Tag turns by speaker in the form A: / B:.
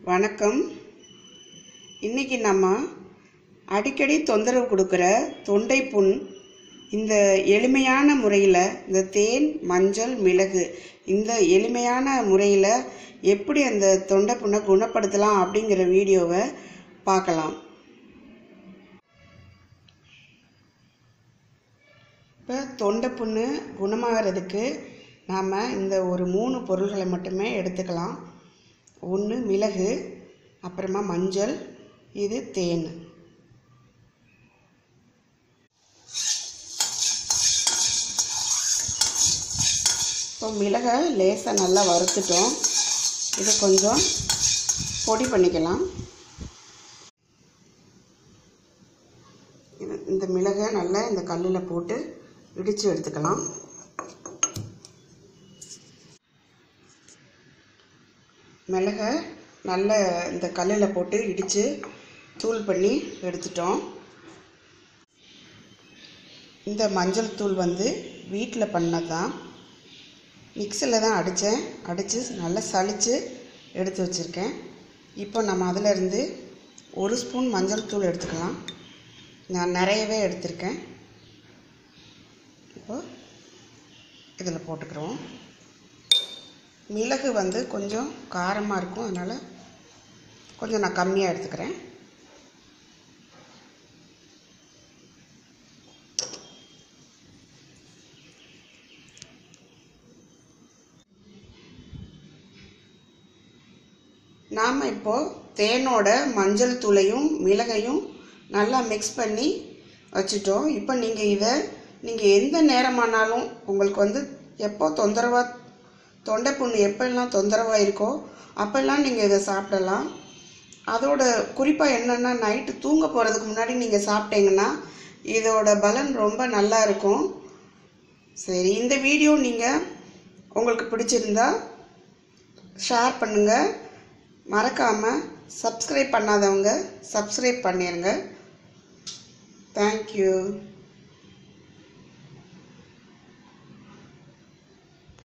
A: வணக்கம் இன்னைக்கு நம்ம அடிக்கடி தொந்தரவு கொடுக்குற தொண்டை புண் இந்த எளிமையான முறையில் இந்த தேன் மஞ்சள் மிளகு இந்த எளிமையான முறையில் எப்படி அந்த தொண்டை புண்ணை குணப்படுத்தலாம் அப்படிங்கிற வீடியோவை பார்க்கலாம் இப்போ தொண்டை புண்ணு குணமாகிறதுக்கு நாம் இந்த ஒரு மூணு பொருள்களை மட்டுமே எடுத்துக்கலாம் ஒன்று மிளகு அப்புறமா மஞ்சள் இது தேன் இப்போ மிளகை லேசாக நல்லா வறுத்துட்டோம் இதை கொஞ்சம் பொடி பண்ணிக்கலாம் இது- இந்த மிளகை நல்லா இந்த கல்லில் போட்டு இடித்து எடுத்துக்கலாம் மிளகை நல்ல இந்த கல்லில் போட்டு இடித்து தூள் பண்ணி எடுத்துட்டோம் இந்த மஞ்சள் தூள் வந்து வீட்டில் பண்ணது தான் மிக்சியில் தான் அடித்தேன் அடித்து நல்லா சலித்து எடுத்து வச்சுருக்கேன் இப்போ நம்ம அதில் இருந்து ஒரு ஸ்பூன் மஞ்சள் தூள் எடுத்துக்கலாம் நான் நிறையவே எடுத்திருக்கேன் இப்போ இதில் போட்டுக்கிறோம் மிளகு வந்து கொஞ்சம் காரமாக இருக்கும் அதனால் கொஞ்சம் நான் கம்மியாக எடுத்துக்கிறேன் நாம் இப்போது தேனோட மஞ்சள் தூளையும் மிளகையும் நல்லா மிக்ஸ் பண்ணி வச்சுட்டோம் இப்போ நீங்கள் இதை நீங்கள் எந்த நேரமானாலும் உங்களுக்கு வந்து எப்போ தொந்தரவாக தொண்டை புண்ணு எப்பெல்லாம் தொந்தரவாக இருக்கோ அப்போல்லாம் நீங்கள் இதை சாப்பிடலாம் அதோட குறிப்பாக என்னென்னா நைட்டு தூங்க போகிறதுக்கு முன்னாடி நீங்கள் சாப்பிட்டீங்கன்னா இதோட பலன் ரொம்ப நல்லா இருக்கும் சரி இந்த வீடியோ நீங்கள் உங்களுக்கு பிடிச்சிருந்தா ஷேர் பண்ணுங்கள் மறக்காமல் சப்ஸ்கிரைப் பண்ணாதவங்க சப்ஸ்கிரைப் பண்ணிடுங்க தேங்க்யூ